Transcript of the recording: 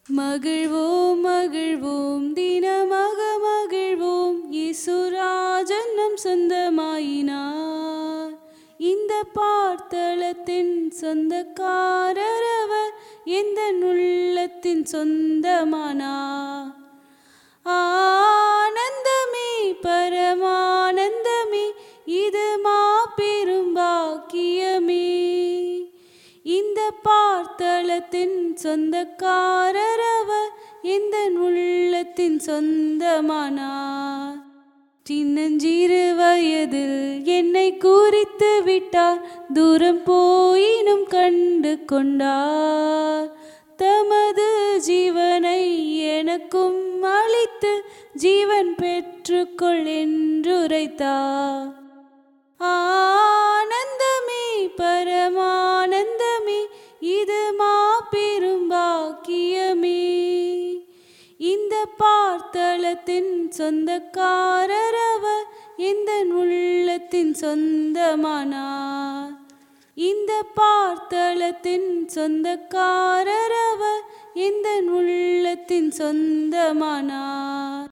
மகிழ்வோம் மகிழ்வோம் தினமாக மகிழ்வோம் இசுராஜன் நம் சொந்தமாயினார் இந்த பார்த்தளத்தின் சொந்தக்காரர் அவர் எந்த உள்ளத்தின் சொந்தமானார் ஆனந்தமே பரமானந்தமே இது மாபெரும் பாக்கியமே இந்த பார்த்தளத்தின் சொந்தக்காரர் அவர் எந்த உள்ளத்தின் சொந்தமானார் சின்னஞ்சிறு வயதில் என்னை குறித்து விட்டார் தூரம் போயினும் கண்டு கொண்டார் தமது ஜீவனை எனக்கும் அளித்து ஜீவன் பெற்றுக்கொள் என்றுரைத்தார் ஆனந்தமே பரமானந்தமே இது மாபெரும் பாக்கியமே இந்த பார்த்தளத்தின் சொந்தக்காரர் அவர் எந்த உள்ளத்தின் சொந்தமானார் இந்த பார்த்தளத்தின் சொந்தக்காரர் அவர் எந்த உள்ளத்தின் சொந்தமானார்